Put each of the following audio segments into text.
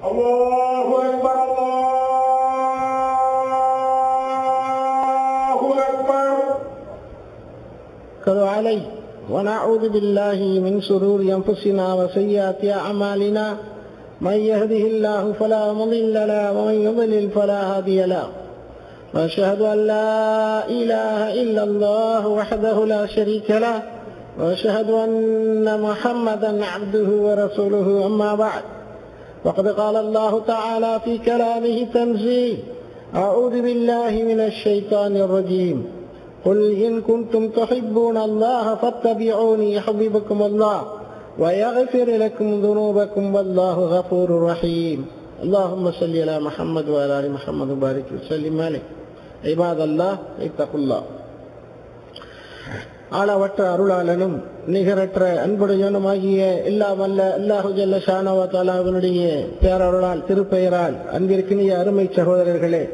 الله أكبر الله أكبر اتخذوا عليه ونعوذ بالله من شرور أنفسنا وسيئات أعمالنا من يهده الله فلا مضل له ومن يضلل فلا هادي له وأشهد أن لا إله إلا الله وحده لا شريك له وأشهد أن محمدا عبده ورسوله أما بعد وقد قال الله تعالى في كلامه تنزيل أعوذ بالله من الشيطان الرجيم قل إن كنتم تحبون الله فاتبعوني يحببكم الله ويغفر لكم ذنوبكم والله غفور رحيم اللهم صل على محمد وعلى ال محمد وبارك وسلم عليه عباد الله اتقوا الله ஆளவற்ற அருளாளனும் நிகரற்ற அன்புடையனுமாகிய எல்லா வல்ல அல்லாஹு ஜல்ல ஷானவா தாலாவினுடைய பேரருளால் திருப்பெயரால் அன்பிற்கினிய அருமை சகோதரர்களே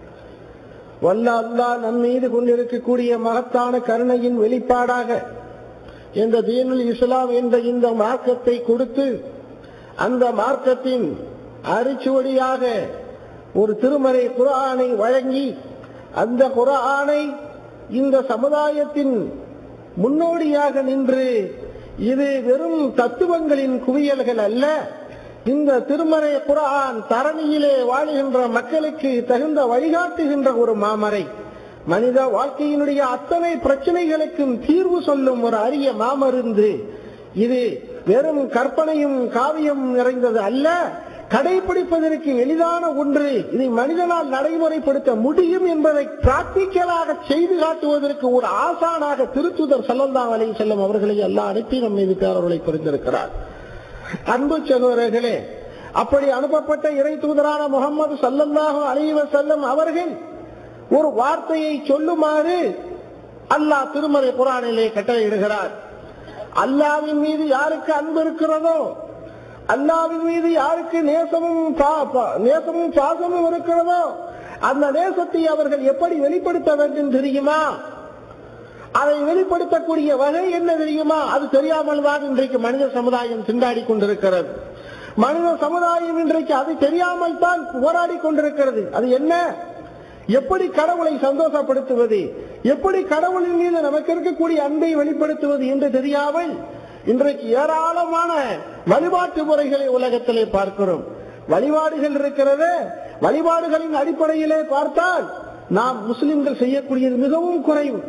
வல்ல அல்லாஹ் நம் மீது கொண்டிருக்கக்கூடிய மகத்தான கருணையின் வெளிப்பாடாக இந்த தீனுல் இஸ்லாம் என்ற இந்த மார்க்கத்தை கொடுத்து அந்த மார்க்கத்தின் அரிச்சுவடியாக ஒரு திருமறை குரானை வழங்கி அந்த குரானை இந்த சமுதாயத்தின் முன்னோடியாக நின்று இது வெறும் தத்துவங்களின் குவியல்கள் அல்ல இந்த திருமறை குரான் தரணியிலே வாழுகின்ற மக்களுக்கு தகுந்த வழிகாட்டுகின்ற ஒரு மாமறை மனித வாழ்க்கையினுடைய அத்தனை பிரச்சனைகளுக்கும் தீர்வு சொல்லும் ஒரு அரிய மாமருந்து இது வெறும் கற்பனையும் காவியம் நிறைந்தது அல்ல கடைபிடிப்பதற்கு எளிதான ஒன்று இதை மனிதனால் நடைமுறைப்படுத்த முடியும் என்பதை பிராக்டிக்கலாக செய்து காட்டுவதற்கு ஒரு ஆசானாக திருத்துதர் சல்லல்லாஹு அலைஹி செல்லும் அவர்களை எல்லாம் அனுப்பி நம் மீது பேரவர்களை புரிந்திருக்கிறார் அன்பு சகோதரர்களே அப்படி அனுப்பப்பட்ட இறை தூதரான முகமது சல்லல்லாஹு அலைஹி வஸல்லம் அவர்கள் ஒரு வார்த்தையை சொல்லுமாறு அல்லாஹ் திருமறை குரானிலே கட்டளையிடுகிறார் அல்லாவின் மீது யாருக்கு அன்பு இருக்கிறதோ அல்லாவின் மீது யாருக்கு நேசமும் பா- பா- நேசமும் பாசமும் இருக்கிறதோ அந்த நேசத்தை அவர்கள் எப்படி வெளிப்படுத்த வேண்டும் தெரியுமா அதை வெளிப்படுத்தக்கூடிய வகை என்ன தெரியுமா அது தெரியாமல் தான் இன்றைக்கு மனித சமுதாயம் திண்டாடி கொண்டிருக்கிறது மனித சமுதாயம் இன்றைக்கு அது தெரியாமல் தான் போராடி கொண்டிருக்கிறது அது என்ன எப்படி கடவுளை சந்தோஷப்படுத்துவது எப்படி கடவுளின் மீது நமக்கு இருக்கக்கூடிய அன்பை வெளிப்படுத்துவது என்று தெரியாமல் இன்றைக்கு ஏராளமான வழிபாட்டு முறைகளை உலகத்திலே பார்க்கிறோம் வழிபாடுகள் இருக்கிறது வழிபாடுகளின் அடிப்படையிலே பார்த்தால் நாம் முஸ்லிம்கள் செய்யக்கூடியது மிகவும் குறைவு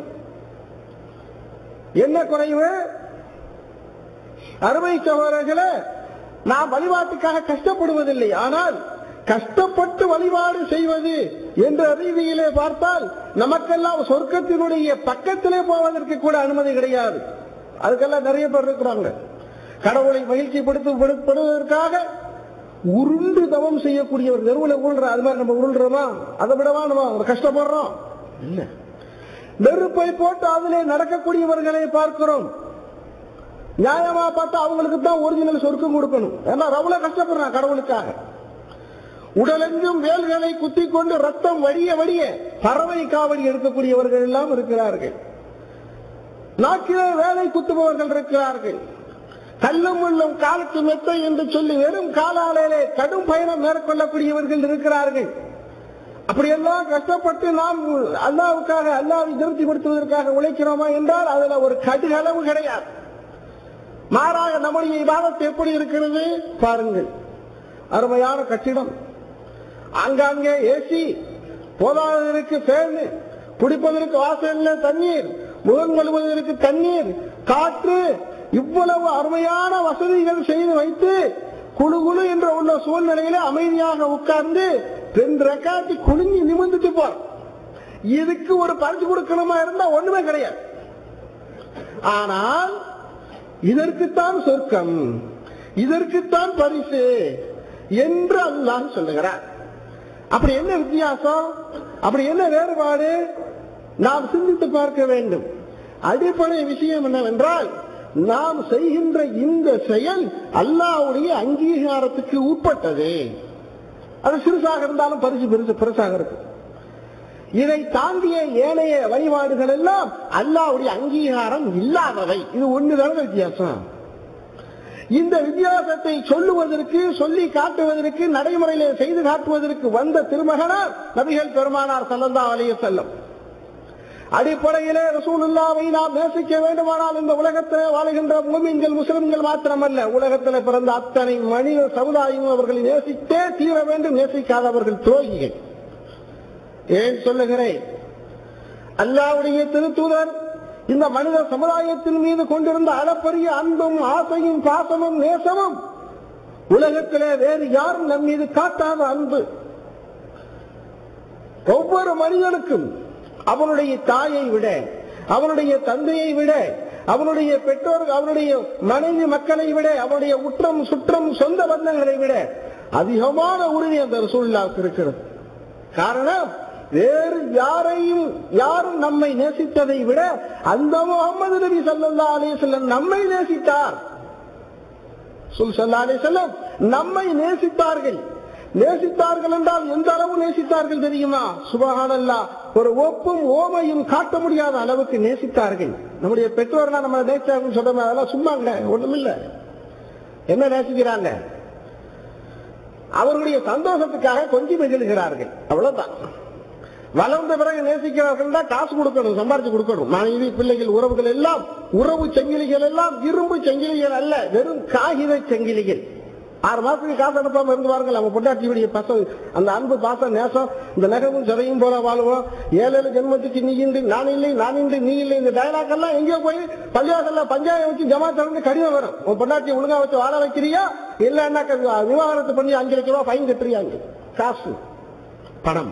என்ன குறைவு அருமை சகோதரர்களே நாம் வழிபாட்டுக்காக கஷ்டப்படுவதில்லை ஆனால் கஷ்டப்பட்டு வழிபாடு செய்வது என்ற ரீதியிலே பார்த்தால் நமக்கெல்லாம் சொர்க்கத்தினுடைய பக்கத்திலே போவதற்கு கூட அனுமதி கிடையாது அதுக்கெல்லாம் நிறைய பேர் இருக்கிறாங்க கடவுளை மகிழ்ச்சிப்படுத்தப்படுவதற்காக உருண்டு தவம் செய்யக்கூடியவர் தெருவில் உருள்ற அது மாதிரி நம்ம உருள்றோமா அதை விடவா நம்ம கஷ்டப்படுறோம் இல்ல நெருப்பை போட்டு அதிலே நடக்கக்கூடியவர்களை பார்க்கிறோம் நியாயமா பார்த்தா அவங்களுக்கு தான் ஒரிஜினல் சொர்க்கம் கொடுக்கணும் ஏன்னா அவ்வளவு கஷ்டப்படுறான் கடவுளுக்காக உடலெங்கும் வேல்களை குத்தி கொண்டு ரத்தம் வடிய வடிய பறவை காவடி எடுக்கக்கூடியவர்கள் எல்லாம் இருக்கிறார்கள் நாக்கிலே வேலை குத்துபவர்கள் இருக்கிறார்கள் கல்லும் உள்ளும் காலுக்கு மெத்தை என்று சொல்லி வெறும் காலாலே கடும் பயணம் மேற்கொள்ளக்கூடியவர்கள் இருக்கிறார்கள் அப்படியெல்லாம் கஷ்டப்பட்டு நாம் அல்லாவுக்காக அல்லாவை திருப்திப்படுத்துவதற்காக உழைக்கிறோமா என்றால் அதுல ஒரு கடுகளவு கிடையாது மாறாக நம்முடைய விவாதத்தை எப்படி இருக்கிறது பாருங்கள் அருமையான கட்டிடம் ஆங்காங்கே ஏசி போதாததற்கு ஃபேன் குடிப்பதற்கு வாசல்ல தண்ணீர் முகம் கழுவுவதற்கு தண்ணீர் காற்று இவ்வளவு அருமையான வசதிகள் செய்து வைத்து குழு குழு என்ற உள்ள சூழ்நிலையில அமைதியாக உட்கார்ந்து ரெண்டு ரெக்காட்டி குனிஞ்சு நிமிர்ந்துட்டு போற இதுக்கு ஒரு பரிசு கொடுக்கணுமா இருந்தா ஒண்ணுமே கிடையாது ஆனால் இதற்குத்தான் சொர்க்கம் இதற்குத்தான் பரிசு என்று அல்லாஹ் சொல்லுகிறார் அப்படி என்ன வித்தியாசம் அப்படி என்ன வேறுபாடு நாம் சிந்தித்து பார்க்க வேண்டும் அடிப்படை விஷயம் என்னவென்றால் நாம் செய்கின்ற இந்த செயல் அல்லாவுடைய அங்கீகாரத்துக்கு உட்பட்டது அது சிறுசாக இருந்தாலும் பரிசு பெருசு பெருசாக இருக்கும் இதை தாண்டிய ஏனைய வழிபாடுகள் எல்லாம் அல்லாவுடைய அங்கீகாரம் இல்லாதவை இது ஒண்ணுதான வித்தியாசம் இந்த வித்தியாசத்தை சொல்லுவதற்கு சொல்லி காட்டுவதற்கு நடைமுறையிலே செய்து காட்டுவதற்கு வந்த திருமகனார் நபிகள் பெருமானார் ஸல்லல்லாஹு அலைஹி வஸல்லம் அடிப்படையிலே ரசூலுல்லாவை நாம் நேசிக்க வேண்டுமானால் இந்த உலகத்திலே வாழுகின்ற மூமின்கள் முஸ்லிம்கள் மாத்திரமல்ல உலகத்தில் பிறந்த அத்தனை மனித சமுதாயமும் அவர்களை நேசித்தே தீர வேண்டும் நேசிக்காதவர்கள் துரோகிகள் ஏன் சொல்லுகிறேன் அல்லாவுடைய திருத்தூதர் இந்த மனித சமுதாயத்தின் மீது கொண்டிருந்த அளப்பரிய அன்பும் ஆசையும் பாசமும் நேசமும் உலகத்திலே வேறு யாரும் நம் மீது காட்டாத அன்பு ஒவ்வொரு மனிதனுக்கும் அவனுடைய தாயை விட அவனுடைய தந்தையை விட அவனுடைய பெற்றோர் அவனுடைய மனைவி மக்களை விட அவனுடைய உற்றம் சுற்றம் சொந்த பந்தங்களை விட அதிகமான உறுதி அந்த ரசூல்லாவுக்கு இருக்கிறது காரணம் வேறு யாரையும் யாரும் நம்மை நேசித்ததை விட அந்த முகமது நபி ஸல்லல்லாஹு அலைஹி வஸல்லம் நம்மை நேசித்தார் சுல் ஸல்லல்லாஹு அலைஹி வஸல்லம் நம்மை நேசித்தார்கள் நேசித்தார்கள் என்றால் எந்த அளவு நேசித்தார்கள் தெரியுமா சுபஹானல்லா ஒரு ஒப்பும் ஓமையும் காட்ட முடியாத அளவுக்கு நேசித்தார்கள் நம்முடைய பெற்றோர்லாம் நம்ம நேசித்தார்கள் சொல்றோம் அதெல்லாம் சும்மாங்க ஒண்ணுமில்ல என்ன நேசிக்கிறாங்க அவர்களுடைய சந்தோஷத்துக்காக கொஞ்சம் மகிழ்கிறார்கள் அவ்வளவுதான் வளர்ந்த பிறகு நேசிக்கிறார்கள் தான் காசு கொடுக்கணும் சம்பாரிச்சு கொடுக்கணும் மனைவி பிள்ளைகள் உறவுகள் எல்லாம் உறவு சங்கிலிகள் எல்லாம் இரும்பு சங்கிலிகள் அல்ல வெறும் காகித சங்கிலிகள் ஆறு மாசத்துக்கு காசு அனுப்பாம இருந்துவார்கள் அவங்க பொண்டாட்டியுடைய பசம் அந்த அன்பு பாசம் நேசம் இந்த நகமும் சிறையும் போல வாழ்வோம் ஏழு ஏழு ஜென்மத்துக்கு நீ இன்றி நான் இல்லை நான் இன்றி நீ இல்லை இந்த டயலாக் எல்லாம் எங்கேயோ போய் பள்ளிவாசல்ல பஞ்சாயம் வச்சு ஜமா திறந்து கடிதம் வரும் உன் பொண்டாட்டி ஒழுங்கா வச்சு வாழ வைக்கிறியா இல்லன்னா விவாகரத்து பண்ணி அஞ்சு லட்சம் ரூபாய் ஃபைன் கட்டுறியாங்க காசு பணம்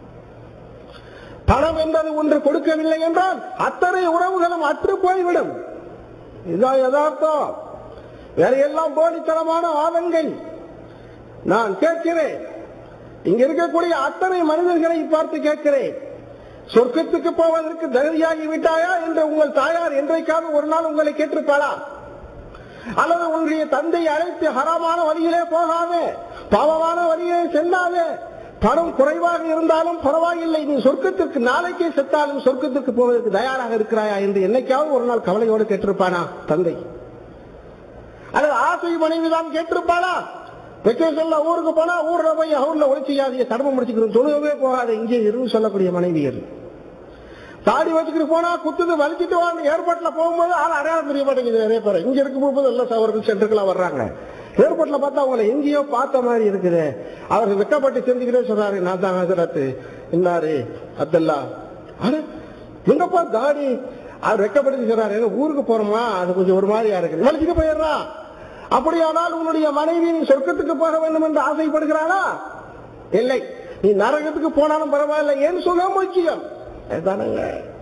பணம் என்பது ஒன்று கொடுக்கவில்லை என்றால் அத்தனை உறவுகளும் அற்று போய்விடும் இதுதான் யதார்த்தம் வேற எல்லாம் போலித்தனமான வாதங்கள் நான் கேட்கிறேன் இங்க இருக்கக்கூடிய அத்தனை மனிதர்களை பார்த்து கேட்கிறேன் சொர்க்கத்துக்கு போவதற்கு தகுதியாகி விட்டாயா என்று உங்கள் தாயார் என்றைக்காவது ஒரு நாள் உங்களை கேட்டிருப்பாளா அல்லது உங்களுடைய தந்தை அழைத்து ஹராமான வழியிலே போகாதே பாவமான வழியிலே செல்லாதே பணம் குறைவாக இருந்தாலும் பரவாயில்லை நீ சொர்க்கத்திற்கு நாளைக்கே செத்தாலும் சொர்க்கத்திற்கு போவதற்கு தயாராக இருக்கிறாயா என்று என்னைக்காவது ஒரு நாள் கவலையோடு கேட்டிருப்பானா தந்தை அல்லது ஆசை மனைவி தான் கேட்டிருப்பாளா வெக்கேஷன்ல ஊருக்கு போனா ஊர்ல போய் ஊர்ல ஒழிச்சியாதிய கடமை முடிச்சுக்கிறோம் தொழுகவே போகாத இங்கே இருந்து சொல்லக்கூடிய மனைவியர் தாடி வச்சுக்கிட்டு போனா குத்துது வலிச்சிட்டு வாங்க ஏர்போர்ட்ல போகும்போது ஆள் அடையாளம் தெரிய மாட்டேங்குது நிறைய பேர் இங்க இருக்கும் போது எல்லாம் சவர்கள் சென்டருக்குலாம் வர்றாங்க ஏர்போர்ட்ல பார்த்தா அவங்களை எங்கேயோ பார்த்த மாதிரி இருக்குது அவர் வெக்கப்பட்டு தெரிஞ்சுக்கிட்டே சொல்றாரு நான் தான் ஹசரத் இன்னாரு அப்துல்லா அரு எங்கப்பா தாடி அவர் வெக்கப்பட்டு சொல்றாரு "எங்க ஊருக்கு போறோமா அது கொஞ்சம் ஒரு மாதிரியா இருக்குது வலிச்சுட்டு போயிடுறான் அப்படியானால் உன்னுடைய மனைவி நீ சொர்க்கத்துக்கு போக வேண்டும் என்று ஆசைப்படுகிறாளா இல்லை நீ நரகத்துக்கு போனாலும் பரவாயில்லை ஏன் சுகம் முக்கியம் அதுதானங்க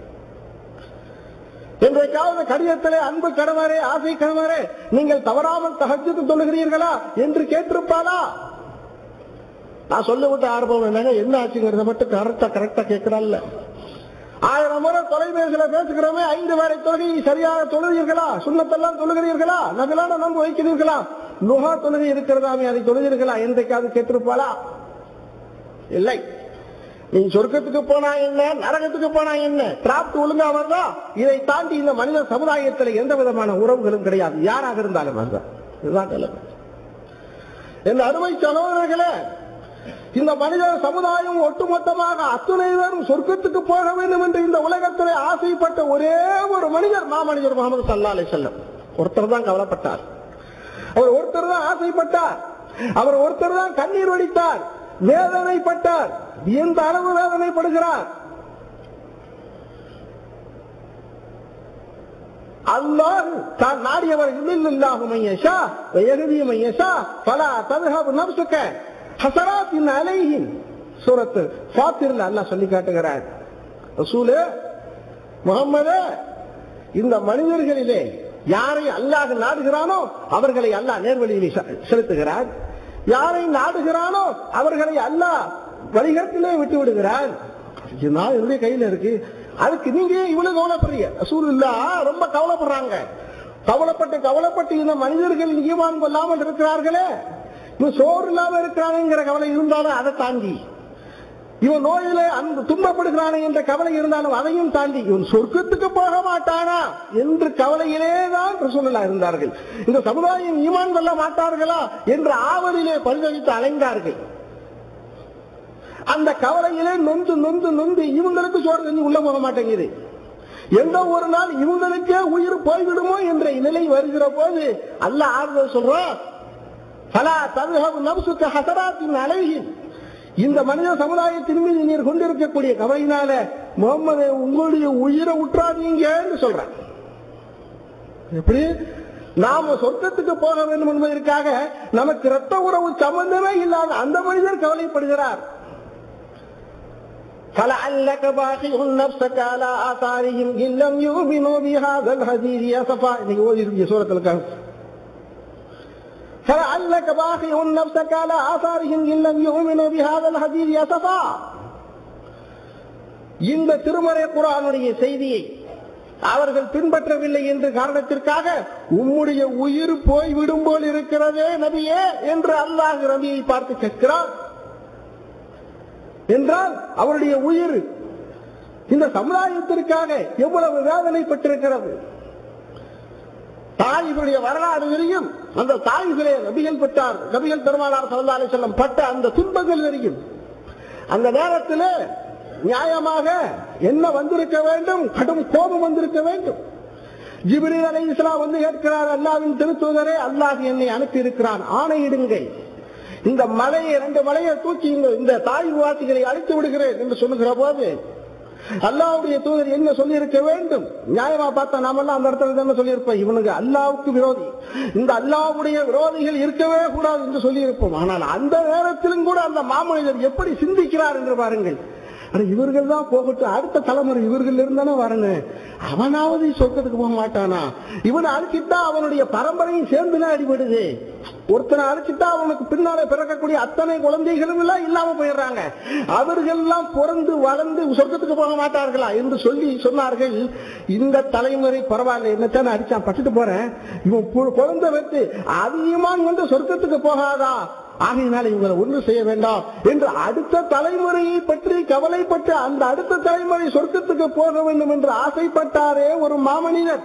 இன்றைக்காவது கடிதத்திலே அன்பு கணவரே ஆசை கணவரே நீங்கள் தவறாமல் தகஜத்து தொழுகிறீர்களா என்று கேட்டிருப்பாளா நான் சொல்ல விட்டு ஆரம்பம் என்னங்க என்ன ஆச்சுங்கிறத மட்டும் கரெக்டா கரெக்டா கேட்கிறாள்ல ஆயிரம் முறை தொலைபேசியில பேசுகிறோமே ஐந்து வேலை தொழுகை சரியாக தொழுகிறீர்களா சுண்ணத்தெல்லாம் தொழுகிறீர்களா நகலான நோன்பு வைக்கிறீர்களா நுகா தொழுகை இருக்கிறதாமே அதை தொழுகிறீர்களா என்றைக்காவது கேட்டிருப்பாளா இல்லை நீ சொர்க்கத்துக்கு போனா என்ன நரகத்துக்கு போனா என்ன டிராப்ட் ஒழுங்கா வருதா இதை தாண்டி இந்த மனித சமுதாயத்தில் எந்த விதமான உறவுகளும் கிடையாது யாராக இருந்தாலும் அதுதான் இதுதான் நிலைமை இந்த அருமை சகோதரர்களே இந்த மனித சமுதாயம் ஒட்டுமொத்தமாக அத்துணை பேரும் சொர்க்கத்துக்கு போக வேண்டும் என்று இந்த உலகத்திலே ஆசைப்பட்ட ஒரே ஒரு மனிதர் மாமனிதர் முகமது சல்லா அலி செல்லம் ஒருத்தர் தான் கவலைப்பட்டார் அவர் ஒருத்தர் தான் ஆசைப்பட்டார் அவர் ஒருத்தர் தான் கண்ணீர் வடித்தார் வேதனைப்பட்டார் எந்த அளவு வேதனைப்படுகிறார் அல்லாஹ் தான் நாடியவர் இல்லில்லாஹு மையஷா வயகதி மையஷா பலா ததுஹபு நப்சுக ஹசராத்தின் அலைஹிம் சூரத்து ஃபாத்திரில் அல்லாஹ் சொல்லி காட்டுகிறார் ரசூலே முகம்மதே இந்த மனிதர்களிலே யாரை அல்லாஹ் நாடுகிறானோ அவர்களை அல்லாஹ் நேர்வழியிலே செ- செலுத்துகிறார் யாரை நாடுகிறானோ அவர்களை அல்லாஹ் வழிகட்டிலே விட்டு விடுகிறான் இது நான் என்னுடைய கையில இருக்கு அதுக்கு நீங்க ஏன் இவ்வளவு கவலைப்படுறீங்க ரசூலுல்லா ரொம்ப கவலைப்படுறாங்க கவலைப்பட்டு கவலைப்பட்டு இந்த மனிதர்கள் ஈமான் கொள்ளாமல் இருக்கிறார்களே இன்னும் சோறு இல்லாம இருக்கிறாங்கிற கவலை இருந்தாலும் அதை தாண்டி இவன் நோயிலே அந்த துன்பப்படுகிறானே என்ற கவலை இருந்தாலும் அதையும் தாண்டி இவன் சொர்க்கத்துக்கு போக மாட்டானா என்று கவலையிலே தான் ரசூலுல்லா இருந்தார்கள் இந்த சமுதாயம் ஈமான் கொள்ள மாட்டார்களா என்ற ஆவலிலே பரிதவித்து அலைந்தார்கள் அந்த கவலையிலே நொந்து நொந்து நொந்து இவங்களுக்கு சோறு தண்ணி உள்ள போக மாட்டேங்குது எந்த ஒரு நாள் இவங்களுக்கே உயிர் போய்விடுமோ என்ற நிலை வருகிற போது அல்லாஹ் ஆறுதல் சொல்றான் பலா ததுஹபு நப்சுக்கு ஹசராத்தின் அலைகின் இந்த மனித சமுதாயத்தின் மீது நீர் கொண்டிருக்கக்கூடிய கவலையினால முகமது உங்களுடைய உயிரை உற்றாதீங்கன்னு சொல்றான் எப்படி நாம சொர்க்கத்துக்கு போக வேண்டும் என்பதற்காக நமக்கு இரத்த உறவு சம்பந்தமே இல்லாத அந்த மனிதர் கவலைப்படுகிறார் فلعلك باخع نفسك على آثارهم إن لم يؤمنوا بهذا الحديث أسفا இன்னைக்கு ஓதி இருக்கு சூரத்தில் கஹஃப் فلعلك باخع نفسك على آثارهم إن لم يؤمنوا بهذا الحديث أسفا இந்த திருமறை குரானுடைய செய்தியை அவர்கள் பின்பற்றவில்லை என்ற காரணத்திற்காக உம்முடைய உயிர் போய்விடும் போல் இருக்கிறதே நபியே என்று அல்லாஹ் நபியை பார்த்து கேட்கிறார் என்றால் அவருடைய உயிர் இந்த சமுதாயத்திற்காக எவ்வளவு வேதனைப்பட்டிருக்கிறது தாய்களுடைய வரலாறு தெரியும் அந்த தாய்களே நபிகள் பெற்றார் நபிகள் பெருமானார் சல்லா அலி செல்லம் பட்ட அந்த துன்பங்கள் தெரியும் அந்த நேரத்தில் நியாயமாக என்ன வந்திருக்க வேண்டும் கடும் கோபம் வந்திருக்க வேண்டும் ஜிப்ரீல் அலை இஸ்லாம் வந்து கேட்கிறார் அல்லாவின் திருத்தூதரே அல்லாஹ் என்னை அனுப்பி இருக்கிறான் ஆணையிடுங்கள் இந்த மலையை ரெண்டு மலையை தூக்கி இந்த இந்த தாய் வாசிகளை அழித்து விடுகிறேன் என்று சொல்லுகிற போது அல்லாவுடைய தூதர் என்ன சொல்லியிருக்க வேண்டும் நியாயமா பார்த்தா நாமெல்லாம் அந்த இடத்துல என்ன சொல்லியிருப்போம் இவனுக்கு அல்லாவுக்கு விரோதி இந்த அல்லாவுடைய விரோதிகள் இருக்கவே கூடாது என்று சொல்லியிருப்போம் ஆனால் அந்த நேரத்திலும் கூட அந்த மாமனிதர் எப்படி சிந்திக்கிறார் என்று பாருங்கள் ஆனா இவர்கள் தான் போகட்டும் அடுத்த தலைமுறை இவர்கள் இருந்தானே வரணும் அவனாவது சொர்க்கத்துக்கு போக மாட்டானா இவனை அழிச்சிட்டா அவனுடைய பரம்பரையும் சேர்ந்துதான் அடிபடுது ஒருத்தனை அழிச்சிட்டா அவனுக்கு பின்னாலே பிறக்கக்கூடிய அத்தனை குழந்தைகளும் எல்லாம் இல்லாம போயிடுறாங்க அவர்கள் எல்லாம் பிறந்து வளர்ந்து சொர்க்கத்துக்கு போக மாட்டார்களா என்று சொல்லி சொன்னார்கள் இந்த தலைமுறை பரவாயில்ல என்னத்தான் அடிச்சான் பட்டுட்டு போறேன் இவன் பு- குழந்தை வைத்து அதிகமான வந்து சொர்க்கத்துக்கு போகாதா ஆகையினால் இவங்களை ஒன்று செய்ய வேண்டாம் என்று அடுத்த தலைமுறையை பற்றி கவலைப்பட்டு அந்த அடுத்த தலைமுறை சொர்க்கத்துக்கு போக வேண்டும் என்று ஆசைப்பட்டாரே ஒரு மாமனிதர்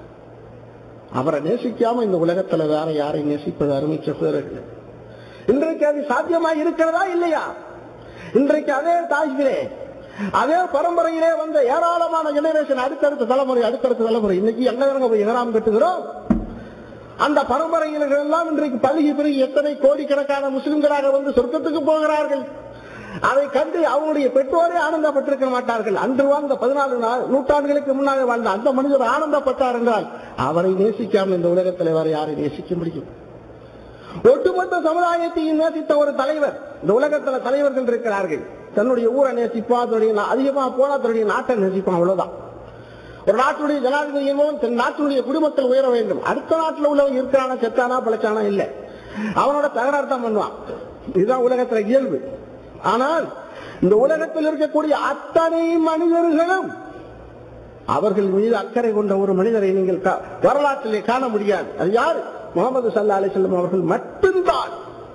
அவரை நேசிக்காம இந்த உலகத்துல வேற யாரை நேசிப்பது அருமை சகோதரர்களே இன்றைக்கு அது சாத்தியமா இருக்கிறதா இல்லையா இன்றைக்கு அதே தாய்களே அதே பரம்பரையிலே வந்த ஏராளமான ஜெனரேஷன் அடுத்தடுத்த தலைமுறை அடுத்தடுத்த தலைமுறை இன்னைக்கு எங்க போய் எகராம் கட்டுகிறோம் அந்த பரம்பரையினர்கள் எல்லாம் இன்றைக்கு பழுகி பெருகி எத்தனை கோடிக்கணக்கான முஸ்லிம்களாக வந்து சொர்க்கத்துக்கு போகிறார்கள் அதை கண்டு அவங்களுடைய பெற்றோரே ஆனந்தப்பட்டிருக்க மாட்டார்கள் அன்று வாழ்ந்த பதினாலு நா- நூற்றாண்டுகளுக்கு முன்னாலே வாழ்ந்த அந்த மனிதர் ஆனந்தப்பட்டார் என்றால் அவரை நேசிக்காமல் இந்த உலகத்தில் வேற யாரை நேசிக்க முடியும் ஒட்டுமொத்த சமுதாயத்தையும் நேசித்த ஒரு தலைவர் இந்த உலகத்துல தலைவர்கள் இருக்கிறார்கள் தன்னுடைய ஊரை நேசிப்பான் அதனுடைய நா- அதிகமா போனா தன்னுடைய நாட்டை நேசிப்பான் அவ்வளவுதான் ஒரு நாட்டுடைய ஜனாதிபதி என்பவன் தன் நாட்டுடைய குடிமக்கள் உயர வேண்டும் அடுத்த நாட்டுல உள்ளவங்க இருக்கிறானா செத்தானா பிழைச்சானா இல்ல அவனோட தகராறு தான் பண்ணுவான் இதுதான் உலகத்துல இயல்பு ஆனால் இந்த உலகத்தில் இருக்கக்கூடிய அத்தனை மனிதர்களும் அவர்கள் மீது அக்கறை கொண்ட ஒரு மனிதரை நீங்கள் கா- வரலாற்றிலே காண முடியாது அது யாரு முகமது சல்லா அலிசல்லம் அவர்கள் மட்டும்தான்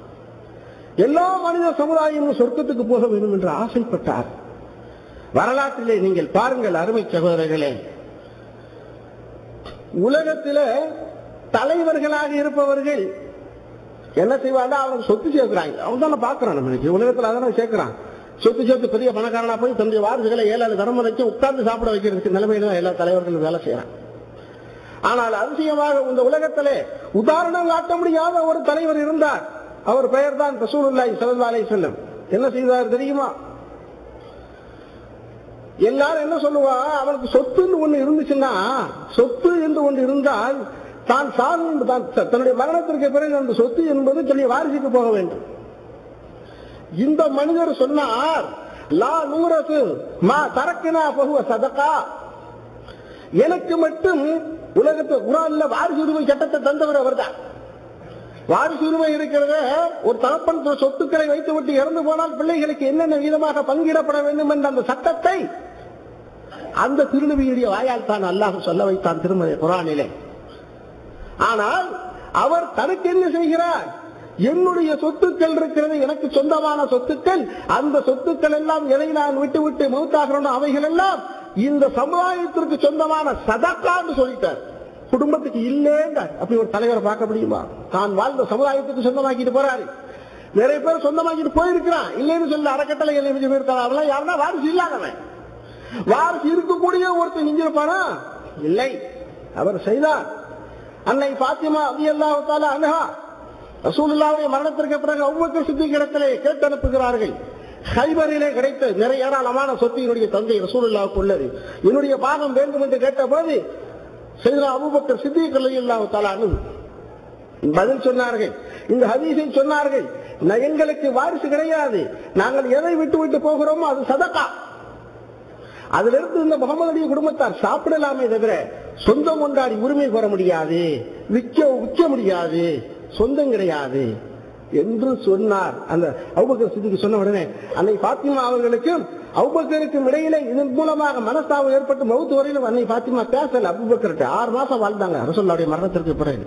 எல்லா மனித சமுதாயமும் சொர்க்கத்துக்கு போக வேண்டும் என்று ஆசைப்பட்டார் வரலாற்றிலே நீங்கள் பாருங்கள் அருமை சகோதரர்களே உலகத்தில தலைவர்களாக இருப்பவர்கள் என்ன செய்வாங்க அவங்க சொத்து சேர்க்கிறாங்க அவங்க தானே பாக்குறான் நம்ம இன்னைக்கு. உலகத்துல அதானே சேர்க்கிறான் சொத்து சேர்த்து பெரிய பணக்காரனா போய் தன்னுடைய வாரிசுகளை ஏழாவது தலைமுறைக்கு உட்கார்ந்து சாப்பிட வைக்கிறதுக்கு நிலைமையில தான் எல்லா தலைவர்களும் வேலை செய்யறாங்க ஆனால் அதிசயமாக இந்த உலகத்திலே உதாரணம் காட்ட முடியாத ஒரு தலைவர் இருந்தார் அவர் பெயர் தான் ரசூலுல்லாஹி ஸல்லல்லாஹு அலைஹி வஸல்லம் என்ன செய்தார் தெரியுமா எல்லாரும் என்ன சொல்லுவா அவனுக்கு சொத்துன்னு ஒண்ணு இருந்துச்சுன்னா சொத்து என்று ஒன்று இருந்தால் தான் சார்ந்து தான் த- தன்னுடைய மரணத்திற்கு பிறகு அந்த சொத்து என்பது தன்னுடைய வாரிசுக்கு போக வேண்டும் இந்த மனிதர் சொன்னார் லா நூரத்து மா தரக்கினா பகுவ சதக்கா எனக்கு மட்டும் உலகத்து குரான்ல வாரிசு உரிமை சட்டத்தை தந்தவர் அவர்தான் வாரிசு உரிமை இருக்கிறத ஒரு தகப்பன் தன் சொத்துக்களை வைத்துவிட்டு இறந்து போனால் பிள்ளைகளுக்கு என்னென்ன விதமாக பங்கிடப்பட வேண்டும் என்ற அந்த சட்டத்தை அந்த திருநபியுடைய வாயால் தான் அல்லாஹ் சொல்ல வைத்தான் திருமதி குரானிலே ஆனால் அவர் தனக்கு என்ன செய்கிறார் என்னுடைய சொத்துக்கள் இருக்கிறது எனக்கு சொந்தமான சொத்துக்கள் அந்த சொத்துக்கள் எல்லாம் எதை நான் விட்டு விட்டு மௌத்தாகிறோம் அவைகள் எல்லாம் இந்த சமுதாயத்திற்கு சொந்தமான சதக்கான்னு சொல்லிட்டார் குடும்பத்துக்கு இல்லேங்க அப்படி ஒரு தலைவரை பார்க்க முடியுமா தான் வாழ்ந்த சமுதாயத்துக்கு சொந்தமாக்கிட்டு போறாரு நிறைய பேர் சொந்தமாக்கிட்டு போயிருக்கிறான் இல்லைன்னு சொல்லி அறக்கட்டளை எழுதி போயிருக்காங்க அவெல்லாம் யாருன்னா வாரிசு இல்லாதவன் வாரிசு இருக்கக்கூடிய ஒருத்தன் செஞ்சிருப்பானா இல்லை அவர் செய்தார் அன்னை பாத்திமா அதி அல்லாஹால அனுகா ரசூலுல்லாவுடைய மரணத்திற்கு பிறகு ஒவ்வொரு சித்திகிடத்திலே கேட்டு அனுப்புகிறார்கள் ஹைபரிலே கிடைத்த நிறைய ஏராளமான சொத்து என்னுடைய தந்தை ரசூலுல்லாவுக்கு உள்ளது என்னுடைய பாகம் வேண்டும் என்று கேட்டபோது செய்தா அபுபக்கர் சித்திக் அல்லாஹு தாலானு பதில் சொன்னார்கள் இந்த ஹதீஸை சொன்னார்கள் "நான் எங்களுக்கு வாரிசு கிடையாது நாங்கள் எதை விட்டு விட்டு போகிறோமோ அது சதக்கா அதுல இருந்து இந்த முகமதுடைய குடும்பத்தார் சாப்பிடலாமே தவிர சொந்தம் கொண்டாடி உரிமை பெற முடியாது விற்க விற்க முடியாது சொந்தம் கிடையாது என்று சொன்னார் அந்த அவுபக்கர் சித்திக்கு சொன்ன உடனே அன்னை பாத்திமா அவர்களுக்கும் அவுபக்கருக்கும் இடையிலே இதன் மூலமாக மனஸ்தாபம் ஏற்பட்டு மவுத்து வரையிலும் அன்னை பாத்திமா பேசல அபுபக்கர்கிட்ட ஆறு மாசம் வாழ்ந்தாங்க ரசோல்லாவுடைய மரணத்திற்கு பிறகு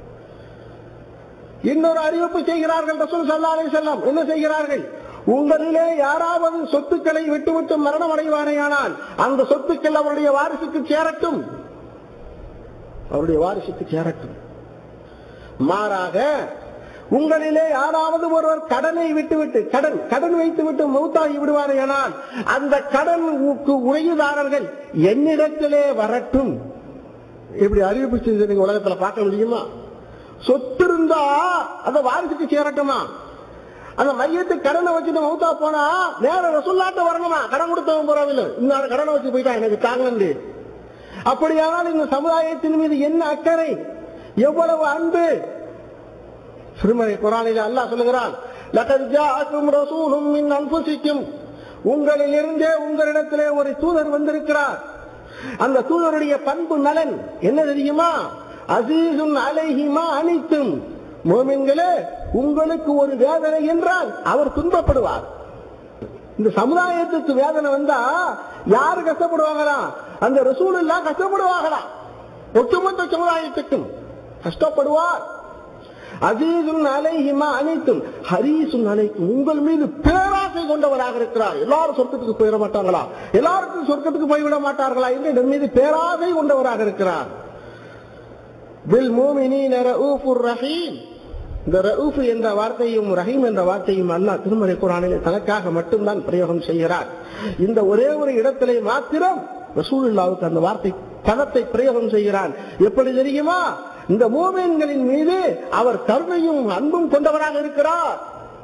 இன்னொரு அறிவிப்பு செய்கிறார்கள் ரசூல் சல்லா அலைஹி வஸல்லம் என்ன செய்கிறார்கள் உங்களிலே யாராவது சொத்துக்களை விட்டுவிட்டு மரணம் அடைவானேயானால் அந்த சொத்துக்கள் அவருடைய வாரிசுக்கு சேரட்டும் அவருடைய வாரிசுக்கு சேரட்டும் மாறாக உங்களிலே யாராவது ஒருவர் கடனை விட்டுவிட்டு கடன் கடன் வைத்து விட்டு மௌத்தாகி விடுவாரேயானால் அந்த கடன் உரையுதாரர்கள் என்னிடத்திலே வரட்டும் இப்படி அறிவிப்பு செஞ்சு நீங்க உலகத்துல பார்க்க முடியுமா சொத்து இருந்தா அந்த வாரிசுக்கு சேரட்டுமா அந்த மையத்து கடனை வச்சுட்டு மௌத்தா போனா நேர ரசுல்லாட்ட வரணுமா கடன் கொடுத்தவன் போறாவில்லை இன்னொரு கடனை வச்சு போயிட்டா எனக்கு தாங்கண்டு அப்படியானால் இந்த சமுதாயத்தின் மீது என்ன அக்கறை எவ்வளவு அன்பு திருமலை குரானில் அல்லாஹ் சொல்லுகிறான் லகத் ஜாஅக்கும் ரசூலும் மின் அன்ஃபுசிக்கும் உங்களில் இருந்தே உங்களிடத்திலே ஒரு தூதர் வந்திருக்கிறார் அந்த தூதருடைய பண்பு நலன் என்ன தெரியுமா அசீசுன் அலைஹிமா அனைத்தும் மோமின்களே உங்களுக்கு ஒரு வேதனை என்றால் அவர் துன்பப்படுவார் இந்த சமுதாயத்துக்கு வேதனை வந்தா யாரு கஷ்டப்படுவாங்களா அந்த ரசூல் எல்லாம் கஷ்டப்படுவாங்களா ஒட்டுமொத்த சமுதாயத்துக்கும் கஷ்டப்படுவார் அசீசுன் அலைஹிமா அனைத்தும் ஹரீசுன் அலைக்கும் உங்கள் மீது பேராசை கொண்டவராக இருக்கிறார் எல்லாரும் சொர்க்கத்துக்கு போயிட மாட்டாங்களா எல்லாருக்கும் சொர்க்கத்துக்கு போய்விட மாட்டார்களா என்று என் மீது பேராசை கொண்டவராக இருக்கிறார் பில் மூமினீன ரഊஃபுர் ரஹீம் இந்த ரഊஃப் என்ற வார்த்தையும் ரஹீம் என்ற வார்த்தையும் அல்லாஹ் திருமலை குரானிலே தனக்காக மட்டும்தான் பிரயோகம் செய்கிறார் இந்த ஒரே ஒரு இடத்திலே மாத்திரம் ரசூலுல்லாவுக்கு அந்த வார்த்தை பதத்தை பிரயோகம் செய்கிறான் எப்படி தெரியுமா இந்த மூமின்களின் மீது அவர் கருணையும் அன்பும் கொண்டவராக இருக்கிறார்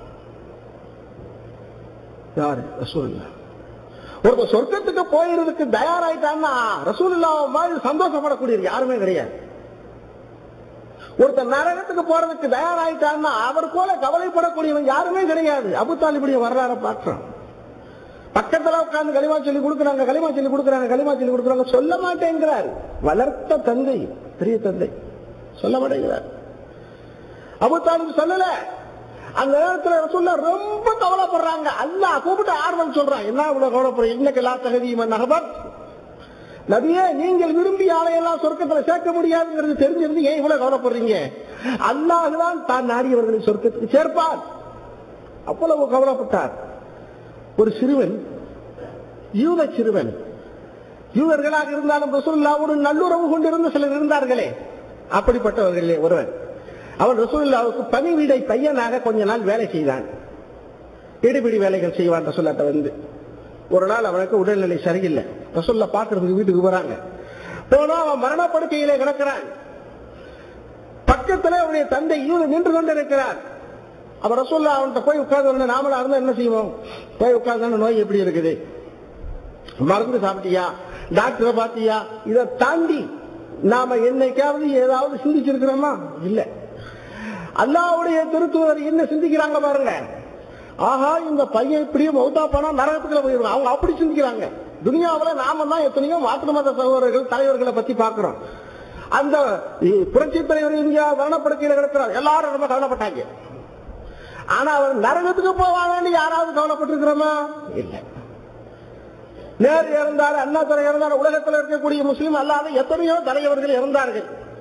யாரு ரசூலுல்லா ஒருத்தர் சொர்க்கத்துக்கு போயிருதுக்கு தயாராயிட்டான்னா ரசூலுல்லா மாதிரி சந்தோஷப்படக்கூடிய யாருமே கிடையாது ஒருத்தர் நரகத்துக்கு போறதுக்கு தயாராயிட்டான்னா அவர் போல கவலைப்படக்கூடியவன் யாருமே கிடையாது அபுத்தாலிபுடைய வரலாற பார்க்கிறோம் பக்கத்துல உட்கார்ந்து களிமா சொல்லி கொடுக்குறாங்க களிமா சொல்லி கொடுக்குறாங்க களிமா சொல்லி கொடுக்குறாங்க சொல்ல மாட்டேங்கிறார் வளர்த்த தந்தை பெரிய தந்தை சொல்ல மாட்டேங்கிறார் அபுத்தாலிப் சொல்லல அந்த நேரத்துல சொல்ல ரொம்ப கவலைப்படுறாங்க அல்லாஹ் கூப்பிட்டு ஆர்வம் சொல்றான் என்ன இவ்வளவு கவலைப்படுறீங்க இன்னைக்கு எல்லா தகுதியும் நகபர் நபியே நீங்கள் விரும்பிய ஆளையெல்லாம் சொர்க்கத்துல சேர்க்க முடியாதுங்கிறது தெரிஞ்சிருந்து ஏன் இவ்வளவு கவலைப்படுறீங்க அல்லாஹுதான் தான் நாடியவர்களை சொர்க்கத்துக்கு சேர்ப்பார் அவ்வளவு கவலைப்பட்டார் ஒரு சிறுவன் யூத சிறுவன் யூதர்களாக இருந்தாலும் ரசூல்லாவோடு நல்லுறவு கொண்டிருந்த சிலர் இருந்தார்களே அப்படிப்பட்டவர்களே ஒருவன் அவன் ரசூல்லாவுக்கு பணிவிடை பையனாக கொஞ்ச நாள் வேலை செய்தான் இடிபிடி வேலைகள் செய்வான் ரசூல்லாட்ட வந்து ஒரு நாள் அவனுக்கு உடல்நிலை சரியில்லை ரசூல்லா பாக்குறதுக்கு வீட்டுக்கு போறாங்க போனா அவன் மரணப்படுக்கையிலே கிடக்கிறான் பக்கத்துல அவனுடைய தந்தை யூத நின்று கொண்டிருக்கிறார் அவர் ரசூல்லா அவன்கிட்ட போய் உட்கார்ந்து நாமளா இருந்தா என்ன செய்வோம் போய் உட்கார்ந்து நோய் எப்படி இருக்குது மருந்து சாப்பிட்டியா டாக்டரை பாத்தியா இதை தாண்டி நாம என்னைக்காவது ஏதாவது சிந்திச்சிருக்கிறோமா இல்ல அல்லாவுடைய திருத்துவர் என்ன சிந்திக்கிறாங்க பாருங்க ஆஹா இந்த பையன் இப்படியே மௌத்தா போனா நரகத்துக்குள்ள போயிருவாங்க அவங்க அப்படி சிந்திக்கிறாங்க துனியாவுல நாம தான் எத்தனையோ மாற்று மத சகோதரர்கள் தலைவர்களை பத்தி பாக்குறோம் அந்த புரட்சி தலைவர் இந்தியா மரணப்படுக்கையில கிடக்கிறார் எல்லாரும் ரொம்ப கவலைப்பட்டாங்க ஆனா அவர் நரகத்துக்கு போவாங்கன்னு யாராவது கவலைப்பட்டிருக்கிறோமா இல்லை நேரு இறந்தார் அண்ணாதுரை இறந்தார் உலகத்தில் இருக்கக்கூடிய முஸ்லீம் அல்லாத எத்தனையோ தலைவர்கள் இறந்தார்கள்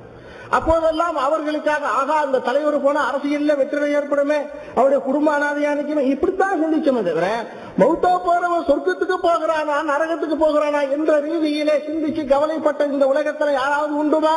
அப்போதெல்லாம் அவர்களுக்காக ஆகா அந்த தலைவர் போன அரசியல்ல வெற்றி ஏற்படுமே அவருடைய குடும்ப அனாதையானிக்குமே இப்படித்தான் சிந்திச்சோமே தவிர மௌத்தா போறவன் சொர்க்கத்துக்கு போகிறானா நரகத்துக்கு போகிறானா என்ற ரீதியிலே சிந்திச்சு கவலைப்பட்ட இந்த உலகத்துல யாராவது உண்டுமா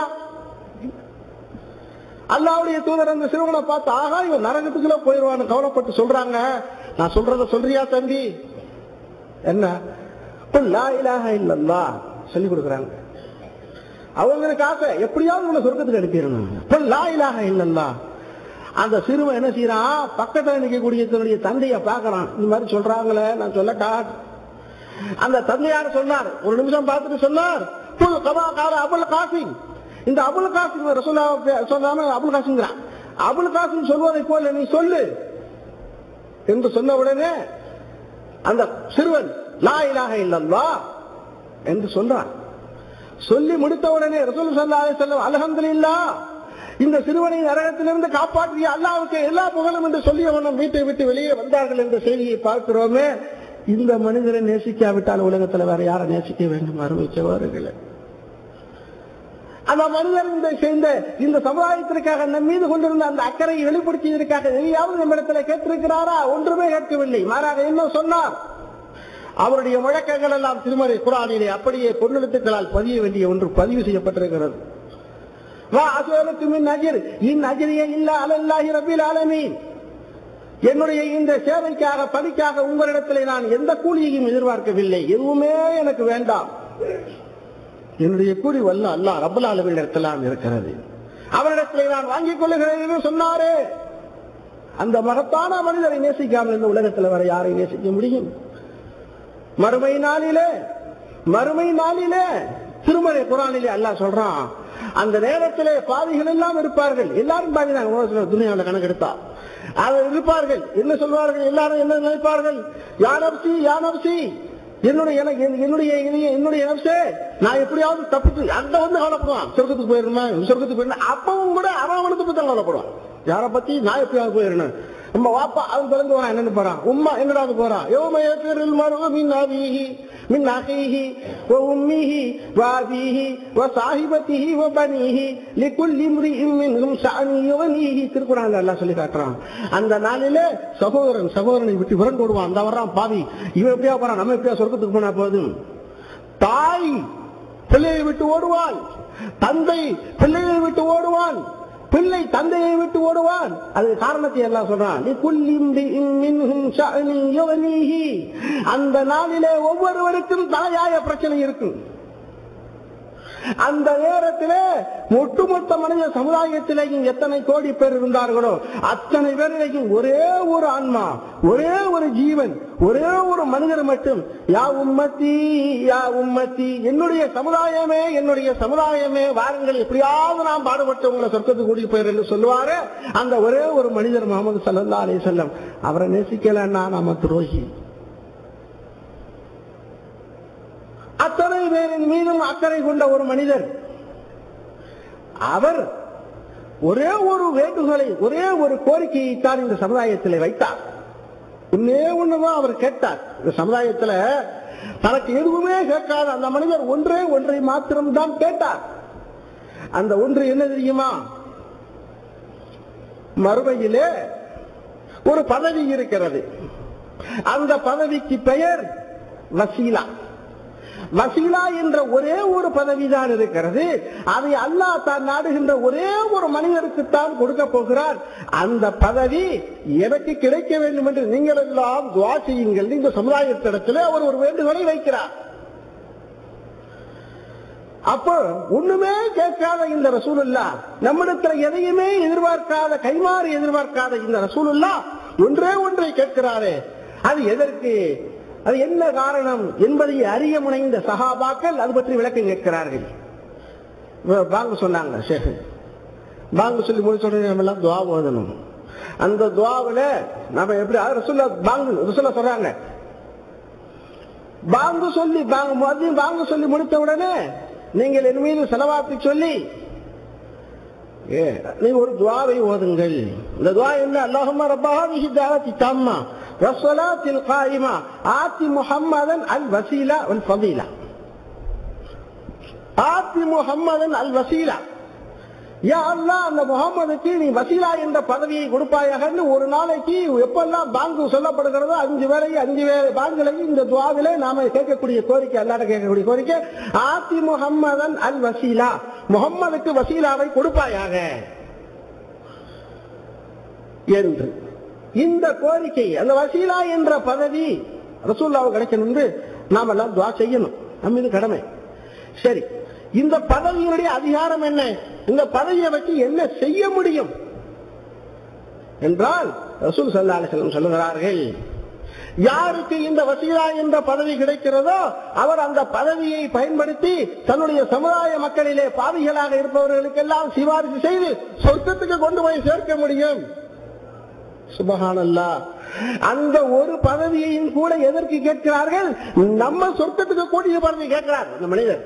அல்லாவுடைய தூதர் அந்த சிறுவனை பார்த்து ஆகா இவன் நரகத்துக்குள்ள போயிடுவான்னு கவலைப்பட்டு சொல்றாங்க நான் சொல்றத சொல்றியா தம்பி என்ன குல் லா இலாஹ இல்லல்லாஹ் சொல்லி கொடுக்குறாங்க அவங்களுக்கு ஆசை எப்படியாவது உங்களை சொர்க்கத்துக்கு அனுப்பிடணும் குல் லா இலாஹ இல்லல்லாஹ் அந்த சிறுவன் என்ன செய்யறான் பக்கத்துல நிற்கக்கூடிய தன்னுடைய தந்தைய பார்க்கறான் இந்த மாதிரி சொல்றாங்களே நான் சொல்லட்டா அந்த தந்தையார் சொன்னார் ஒரு நிமிஷம் பார்த்துட்டு சொன்னார் குல் கமா கால அபுல் காசிம் இந்த அபுல் காசிம் ரசூல்லா சொல்லாம அபுல் காசிங்கிறான் அபுல் காசிம் சொல்வதை போல நீ சொல்லு என்று சொன்ன உடனே அந்த சிறுவன் லா இலாஹ இல்லல்லா என்று சொல்றான் சொல்லி முடித்த உடனே ரசூல் சல்லா செல்லம் அலஹம்துலில்லா இந்த சிறுவனை நரகத்திலிருந்து காப்பாற்றிய அல்லாவுக்கு எல்லா புகழும் என்று சொல்லிய வண்ணம் வீட்டை விட்டு வெளியே வந்தார்கள் என்ற செய்தியை பார்க்கிறோமே இந்த மனிதரை நேசிக்காவிட்டால் உலகத்துல வேற யாரை நேசிக்க வேண்டும் அறிவிச்சவர்களே அந்த மனிதர் இந்த சேர்ந்த இந்த சமுதாயத்திற்காக நம் மீது கொண்டிருந்த அந்த அக்கறையை வெளிப்படுத்தியதற்காக எதையாவது நம்மிடத்தில் கேட்டிருக்கிறாரா ஒன்றுமே கேட்கவில்லை மாறாக என்ன சொன்னார் அவருடைய முழக்கங்கள் எல்லாம் திருமறை குரானிலே அப்படியே பொன்னெழுத்துக்களால் பதிய வேண்டிய ஒன்று பதிவு செய்யப்பட்டிருக்கிறது வா அசுவலுக்கு மின் அஜிர் இன் அஜிரிய இல்ல அலல்லாஹி ரபில் ஆலமீன் என்னுடைய இந்த சேவைக்காக பணிக்காக உங்களிடத்திலே நான் எந்த கூலியையும் எதிர்பார்க்கவில்லை எதுவுமே எனக்கு வேண்டாம் என்னுடைய கூலி வல்ல அல்லா ரப்பல் ஆலமிடத்திலாம் இருக்கிறது அவரிடத்திலே நான் வாங்கிக் கொள்ளுகிறேன் என்று சொன்னாரே அந்த மகத்தான மனிதரை நேசிக்காமல் இந்த உலகத்தில் வர யாரை நேசிக்க முடியும் மறுமை நாளிலே மறுமை நாளிலே திருமறை குரானிலே அல்லாஹ் சொல்றான் அந்த நேரத்திலே பாவிகள் எல்லாம் இருப்பார்கள் எல்லாரும் பாவிதான் துணியாவில் கணக்கெடுத்தா அவர் இருப்பார்கள் என்ன சொல்வார்கள் எல்லாரும் என்ன நினைப்பார்கள் யானப்சி யானப்சி என்னுடைய எனக்கு என்னுடைய என்னுடைய- என்னுடைய நப்சே நான் எப்படியாவது தப்பிச்சு அந்த வந்து கவலைப்படுவான் சொர்க்கத்துக்கு போயிருந்தா சொர்க்கத்துக்கு போயிருந்தா அப்பவும் கூட அவன் அவனுக்கு பத்தி தான் கவலைப்படுவான் யாரை பத்தி நான் எப்படியாவது போயிருந்தேன் நம்ம வாப்பா அவன் பிறந்து வரான் என்னன்னு போறான் உம்மா என்னடாவது போறான் யோம ஏற்றில் மருவ மின் அபிஹி மின் அகிஹி வ உம்மிஹி வ அபிஹி வ சாஹிபத்திஹி வ பனிஹி லிகுல்லி இம்ரிஇம் மின்ஹும் ஷஅனி யுகனிஹி திருக்குறான்ல எல்லாம் சொல்லி காட்டுறான் அந்த நாளிலே சகோதரன் சகோதரனை விட்டு விரண்டு ஓடுவான் அந்த வர்றான் பாவி இவன் எப்படியா போறான் நம்ம எப்படியா சொர்க்கத்துக்கு போனா போதும் தாய் பிள்ளையை விட்டு ஓடுவாள் தந்தை பிள்ளையை விட்டு ஓடுவான் பிள்ளை தந்தையை விட்டு ஓடுவான் அது காரணத்தை எல்லாம் சொல்றான் "லிகுல்லி இம்ரிஇம் மின்ஹும் ஷஅனி யுகனிஹி." அந்த நாளிலே ஒவ்வொருவருக்கும் தலையாய பிரச்சனை இருக்கும் அந்த நேரத்திலே ஒட்டுமொத்த மனித சமுதாயத்திலேயும் எத்தனை கோடி பேர் இருந்தார்களோ அத்தனை பேரிலேயும் ஒரே ஒரு ஆன்மா ஒரே ஒரு ஜீவன் ஒரே ஒரு மனிதர் மட்டும் யா உம்மத்தி யா உம்மத்தி என்னுடைய சமுதாயமே என்னுடைய சமுதாயமே வாருங்கள் எப்படியாவது நாம் பாடுபட்டு உங்களை சொர்க்கத்துக்கு கூடி போயிரு என்று சொல்லுவாரு அந்த ஒரே ஒரு மனிதர் முகமது சல்லா அலி செல்லம் அவரை நேசிக்கலன்னா நாம துரோகி அத்தனை பேரின் மீதும் அக்கறை கொண்ட ஒரு மனிதர் அவர் ஒரே ஒரு வேண்டுகோளை ஒரே ஒரு கோரிக்கையை தான் இந்த சமுதாயத்தில் வைத்தார் ஒன்னே ஒண்ணுதான் அவர் கேட்டார் இந்த சமுதாயத்துல தனக்கு எதுவுமே கேட்காத அந்த மனிதர் ஒன்றே ஒன்றை மாத்திரம் தான் கேட்டார் அந்த ஒன்று என்ன தெரியுமா மறுமையிலே ஒரு பதவி இருக்கிறது அந்த பதவிக்கு பெயர் வசீலா வசீலா என்ற ஒரே ஒரு பதவிதான் இருக்கிறது அதை அல்லாஹ் தான் நாடுகின்ற ஒரே ஒரு மனிதருக்கு தான் கொடுக்க போகிறார் அந்த பதவி எனக்கு கிடைக்க வேண்டும் என்று நீங்கள் எல்லாம் துவா செய்யுங்கள் இந்த சமுதாயத்திடத்தில் அவர் ஒரு வேண்டுகோளை வைக்கிறார் அப்போ ஒண்ணுமே கேட்காத இந்த ரசூலுல்லா நம்மிடத்துல எதையுமே எதிர்பார்க்காத கைமாறு எதிர்பார்க்காத இந்த ரசூலுல்லா ஒன்றே ஒன்றை கேட்கிறாரே அது எதற்கு அது என்ன காரணம் என்பதை அறிய முனைந்த சகாபாக்கள் அது பற்றி விளக்கம் கேட்கிறார்கள் வ- வாங்க சொன்னாங்க ஷேக் பாங்கு சொல்லி முடிச்ச உடனே நம்ம எல்லாம் துவா ஓதணும் அந்த துவாவுல நம்ம எப்படி அது ரசூல்லா பாங்கு ரசூல்லா சொல்றாங்க பாங்கு சொல்லி பாங்கு மதியம் பாங்கு சொல்லி முடித்த உடனே நீங்கள் என் மீது செலவாப்பி சொல்லி ஏ, நீங்க ஒரு துவாவை ஓதுங்கள் இந்த துவா என்ன அல்லாஹும்ம ரப்பஹாதிஹி தாவத்தி தாம்மா வஸ்ஸலாத்தில் காயிமா ஆத்தி முஹம்மதன் அல் வசீலா வல் ஃபதீலா ஆத்தி முஹம்மதன் அல் வசீலா யா அல்லாஹ் அந்த முகமதுக்கு நீ வசீலா என்ற பதவியை கொடுப்பாயாகன்னு ஒரு நாளைக்கு எப்பெல்லாம் பாங்கு சொல்லப்படுகிறதோ அஞ்சு வேலை அஞ்சு வேலை பாங்குலையும் இந்த துவாவிலே நாம கேட்கக்கூடிய கோரிக்கை அல்லாட கேட்கக்கூடிய கோரிக்கை ஆத்தி முகம்மதன் அல் வசீலா முகம்மதுக்கு வசீலாவை கொடுப்பாயாக என்று இந்த கோரிக்கை அந்த வசீலா என்ற பதவி ரசூல்லாவுக்கு கிடைக்கணும் என்று நாம் எல்லாம் துவா செய்யணும் நம்ம இது கடமை சரி இந்த பதவியினுடைய அதிகாரம் என்ன இந்த பதவியை வச்சு என்ன செய்ய முடியும் என்றால் ரசூல் சல்லா அலிஸ்லம் சொல்லுகிறார்கள் யாருக்கு இந்த வசீலா என்ற பதவி கிடைக்கிறதோ அவர் அந்த பதவியை பயன்படுத்தி தன்னுடைய சமுதாய மக்களிலே பாவிகளாக இருப்பவர்களுக்கெல்லாம் சிபாரிசு செய்து சொர்க்கத்துக்கு கொண்டு போய் சேர்க்க முடியும் சுபஹானல்லா அந்த ஒரு பதவியையும் கூட எதற்கு கேட்கிறார்கள் நம்ம சொர்க்கத்துக்கு கூடிய பதவி கேட்கிறார் இந்த மனிதர்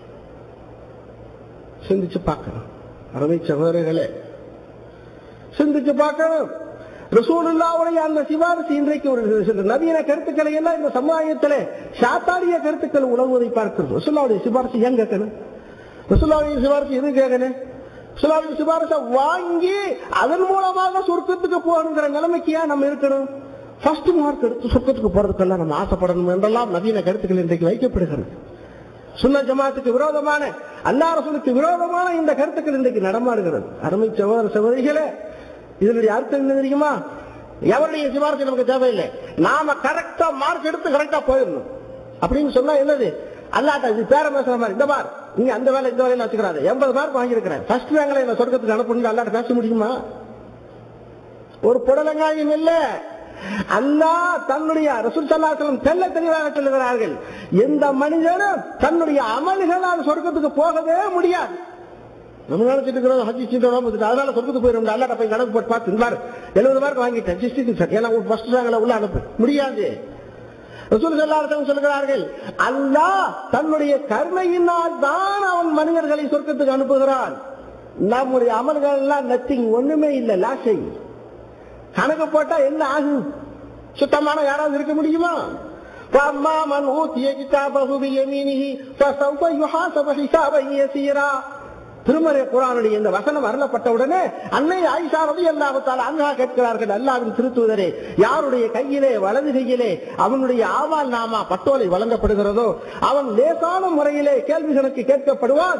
சிந்திச்சு பார்க்கணும் அருமை சகோதரர்களே சிந்திச்சு பார்க்கணும் ரசூலுல்லாவுடைய அந்த சிபாரிசு இன்றைக்கு ஒரு சில நவீன கருத்துக்களை எல்லாம் இந்த சமுதாயத்திலே சாத்தாடிய கருத்துக்கள் உணவுவதை பார்க்கிறது ரசூல்லாவுடைய சிபாரிசு ஏன் கேட்கணும் ரசூல்லாவுடைய சிபாரிசு எது கேட்கணும் ரசூல்லாவுடைய சிபாரிசை வாங்கி அதன் மூலமாக சொர்க்கத்துக்கு போகணுங்கிற நிலைமைக்கு ஏன் நம்ம இருக்கணும் ஃபர்ஸ்ட் மார்க் எடுத்து சொர்க்கத்துக்கு போறதுக்கெல்லாம் நம்ம ஆசைப்படணும் என்றெல்லாம் நவீன கருத்துக்கள் இன்றைக்கு வைக்கப்படுகிறது சுன்ன ஜமாத்துக்கு விரோதமான அல்லா ரசூலுக்கு விரோதமான இந்த கருத்துக்கள் இன்றைக்கு நடமாடுகிறது அருமை சகோதர சகோதரிகளே இதனுடைய அர்த்தம் என்ன தெரியுமா எவருடைய சிபாரிசு நமக்கு தேவையில்லை நாம கரெக்டா மார்க் எடுத்து கரெக்டா போயிடணும் அப்படின்னு சொன்னா என்னது அல்லாட்ட இது பேர பேசுற மாதிரி இந்த பார் நீங்க அந்த வேலை இந்த வேலையில வச்சுக்கிறாரு எண்பது மார்க் வாங்கியிருக்கிறேன் ஃபர்ஸ்ட் ரேங்க்ல என்ன சொர்க்கத்துக்கு அனுப்பணும் அல்லாட்ட பேச முடியுமா ஒரு புடலங்காயம் இல்ல அல்லாஹ் தன்னுடைய ரசூல் சல்லாசலம் தெல்ல தெளிவாக சொல்லுகிறார்கள் எந்த மனிதனும் தன்னுடைய அமல்களால் சொர்க்கத்துக்கு போகவே முடியாது நம்ம நினைச்சிட்டு இருக்கிறோம் ஹஜ்ஜி சீட்டோட அதனால சொர்க்கத்துக்கு போயிடும் அல்லாட்ட போய் கணக்கு போட்டு பார்த்து இருந்தார் எழுபது மார்க் வாங்கிட்டேன் சிஸ்டிக்கு சார் ஏன்னா ஃபர்ஸ்ட் ரேங்க்ல உள்ள அனுப்பு முடியாது ரசூல் சல்லாசலம் சொல்லுகிறார்கள் அல்லாஹ் தன்னுடைய கருணையினால் தான் அவன் மனிதர்களை சொர்க்கத்துக்கு அனுப்புகிறான் நம்முடைய அமல்கள் எல்லாம் நத்திங் ஒண்ணுமே இல்லை லாசை கணக்கு போட்டா என்ன ஆகும் சுத்தமான யாராவது இருக்க முடியுமா فأما من أوتي كتابه بيمينه فسوف يحاسب حسابا يسيرا திருமறை குரானுடைய இந்த வசனம் அருளப்பட்ட உடனே அன்னை ஆயிஷா ரதி அல்லாஹால அங்கா கேட்கிறார்கள் அல்லாவின் திருத்துவதரே யாருடைய கையிலே வலது கையிலே அவனுடைய ஆவால் நாமா பட்டோலை வழங்கப்படுகிறதோ அவன் லேசான முறையிலே கேள்விகளுக்கு கேட்கப்படுவான்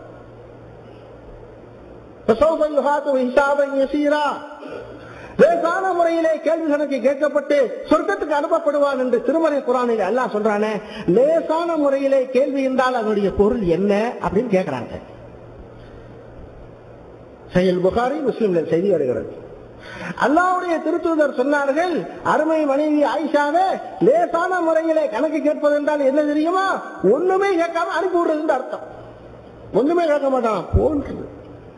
فسوف يحاسب حسابا يسيرا லேசான முறையிலே கேள்வி கணக்கு கேட்கப்பட்டு சொர்க்கத்துக்கு அனுப்பப்படுவான் என்று திருமறை குரானில் அல்லாஹ் சொல்றானே லேசான முறையிலே கேள்வி என்றால் அதனுடைய பொருள் என்ன அப்படின்னு கேட்கிறாங்க செயல் புகாரி முஸ்லிம்ல செய்தி வருகிறது அல்லாவுடைய திருத்தூதர் சொன்னார்கள் அருமை மனைவி ஆயிஷாவே லேசான முறையிலே கணக்கு கேட்பது என்றால் என்ன தெரியுமா ஒண்ணுமே கேட்காம அனுப்பி விடுறது அர்த்தம் ஒண்ணுமே கேட்க மாட்டான் போன்றது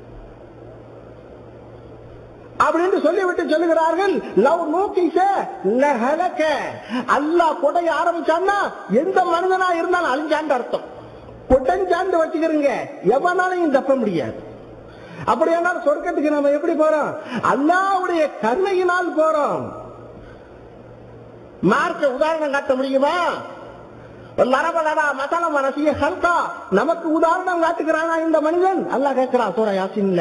அப்படின்னு சொல்லிவிட்டு சொல்லுகிறார்கள் லவ் நோக்கிச லஹலக அல்லாஹ் கொடைய ஆரம்பிச்சான்னா எந்த மனிதனா இருந்தாலும் அழிஞ்சான்னு அர்த்தம் கொட்டஞ்சாண்டு வச்சுக்கிறீங்க எவனாலையும் தப்ப முடியாது அப்படியானால் சொர்க்கத்துக்கு நம்ம எப்படி போறோம் அல்லாவுடைய கருணையினால் போறோம் மார்க்க உதாரணம் காட்ட முடியுமா லரபலடா மசால மனசிய ஹல்கா நமக்கு உதாரணம் காட்டுகிறானா இந்த மனிதன் அல்லாஹ் கேட்கிறான் சூரா யாசின்ல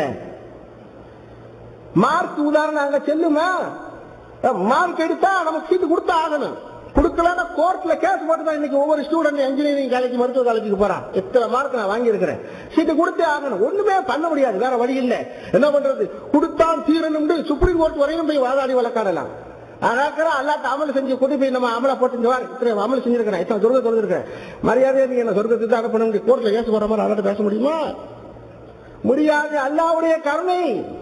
மார்க் உதாரணம் அங்க செல்லுமா மார்க் எடுத்தா நமக்கு சீட்டு கொடுத்தா ஆகணும் கொடுக்கலன்னா கோர்ட்ல கேஸ் போட்டு தான் இன்னைக்கு ஒவ்வொரு ஸ்டூடெண்ட் இன்ஜினியரிங் காலேஜ் மருத்துவ காலேஜுக்கு போறான் எத்தனை மார்க் நான் வாங்கி இருக்கிறேன் சீட்டு கொடுத்தே ஆகணும் ஒண்ணுமே பண்ண முடியாது வேற வழி இல்ல என்ன பண்றது கொடுத்தான் தீரணும் சுப்ரீம் கோர்ட் வரையும் போய் வாதாடி வழக்காடலாம் அதாக்கிற அல்லாட்ட அமல் செஞ்சு கொண்டு போய் நம்ம அமலை போட்டு இந்த வாரம் இத்தனை அமல் செஞ்சிருக்கிறேன் இத்தனை துறந்து தொழுதுருக்கிறேன் மரியாதையை நீங்க என்ன சொர்க்கத்துக்கு தான் அனுப்ப முடியும் கோர்ட்ல கேஸ் போற மாதிரி அல்லாட்ட பேச முடியுமா முடியாது அல்லாவுடைய கருணை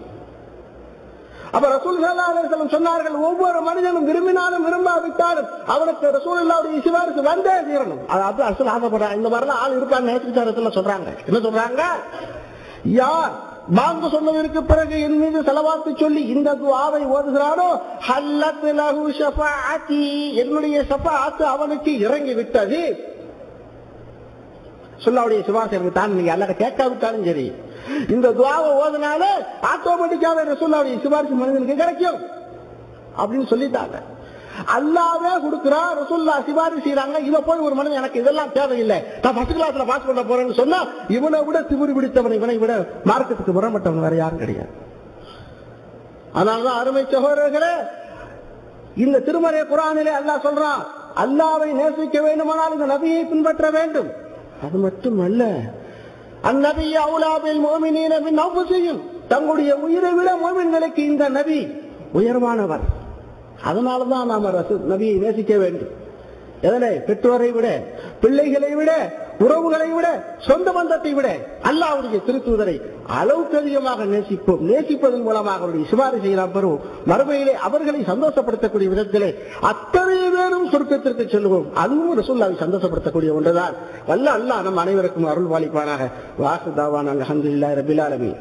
அப்ப ரசூல் ஸல்லல்லாஹு அலைஹி வஸல்லம் சொன்னார்கள் ஒவ்வொரு மனிதனும் விரும்பினாலும் விரும்பாவிட்டாலும் அவனுக்கு ரசூல் அல்லாவுடைய சிபாரிசு வந்தே தீரணும் அது அப்படி அசல் ஆசைப்படுறான் இந்த மாதிரிலாம் ஆள் இருப்பான்னு நேசிச்சாரத்துல சொல்றாங்க என்ன சொல்றாங்க யார் பாங்கு சொன்னதற்கு பிறகு என் மீது செலவாத்து சொல்லி இந்த துவாவை ஓதுகிறானோ ஹல்லத் லஹு ஷஃபாஅத்தி என்னுடைய ஷஃபாஅத் அவனுக்கு இறங்கி விட்டது சொல்லாவுடைய சிபாரிசு எனக்கு தான் நீங்க அல்லாத கேட்காவிட்டாலும் சரி இந்த துவாவை ஓதுனால ஆட்டோமேட்டிக்காவே ரசூல்லாவுடைய சிபாரிசு மனிதனுக்கு கிடைக்கும் அப்படின்னு சொல்லிட்டாங்க அல்லாவே கொடுக்கிறா ரசூல்லா சிபாரி செய்யறாங்க இவ போய் ஒரு மனிதன் எனக்கு இதெல்லாம் தேவையில்லை நான் ஃபர்ஸ்ட் கிளாஸ்ல பாஸ் பண்ண போறேன்னு சொன்னா இவனை விட திமிரு பிடித்தவன் இவனை விட மார்க்கத்துக்கு முரமட்டவன் வேற யாரும் கிடையாது அதனாலதான் அருமை சகோதரர்களே இந்த திருமறை குரானிலே அல்லாஹ் சொல்றான் அல்லாவை நேசிக்க வேண்டுமானால் இந்த நபியை பின்பற்ற வேண்டும் அது மட்டுமல்ல அந்நபி அவுலாபில் மோமினீன மின் அவ்வசியும் தங்களுடைய உயிரை விட மோமின்களுக்கு இந்த நபி உயர்வானவர் அதனாலதான் நாம ரசூ நபியை நேசிக்க வேண்டும் எதனை பெற்றோரை விட பிள்ளைகளை விட உறவுகளை விட சொந்த பந்தத்தை விட அல்லாவுடைய திருத்துவதரை அளவுக்கு அதிகமாக நேசிப்போம் நேசிப்பதன் மூலமாக அவருடைய சிபாரிசை நாம் பெறுவோம் மறுமையிலே அவர்களை சந்தோஷப்படுத்தக்கூடிய விதத்திலே அத்தனை பேரும் சுருக்கத்திற்கு செல்வோம் அதுவும் ரசூல்லாவை சந்தோஷப்படுத்தக்கூடிய ஒன்றுதான் வல்ல அல்லாஹ் நம் அனைவருக்கும் அருள் பாலிப்பானாக வாசுதாவான் அல்ஹம்துலில்லாஹி ரபில் ஆலமீன்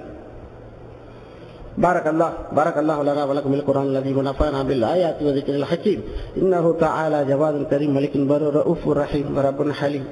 بارك الله بارك الله لنا ولكم القرآن الذي ونفعنا بالآيات وذكر الحكيم إنه تعالى جواد كريم ملك بر رؤوف رحيم ورب حليم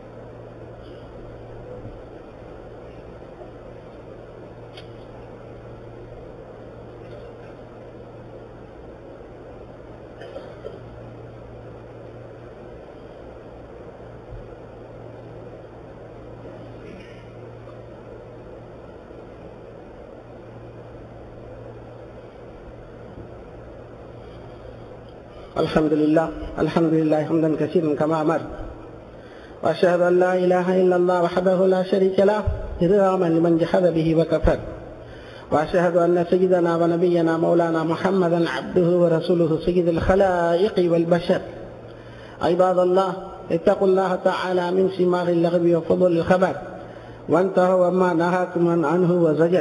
الحمد لله الحمد لله حمدا كثيرا كما أمر وأشهد أن لا إله إلا الله وحده لا شريك له إرغاما لمن جحد به وكفر وأشهد أن سيدنا ونبينا مولانا محمدا عبده ورسوله سيد الخلائق والبشر عباد الله اتقوا الله تعالى من ثمار اللغو وفضل الخبر وانتهوا وما نهاكم عنه وزجر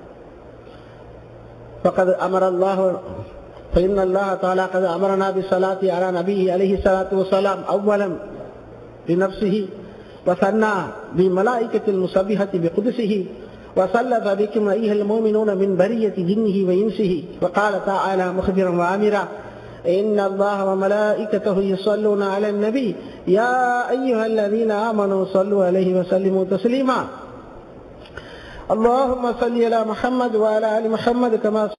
فقد أمر الله فإن الله تعالى قد أمرنا بالصلاة على نبيه عليه الصلاة والسلام أولا بنفسه وثنى بملائكة المسبحة بقدسه وسلف بكم أيها المؤمنون من برية جنه وإنسه وقال تعالى مخبرا وآمرا إن الله وملائكته يصلون على النبي يا أيها الذين آمنوا صلوا عليه وسلموا تسليما اللهم صل على محمد وعلى ال محمد كما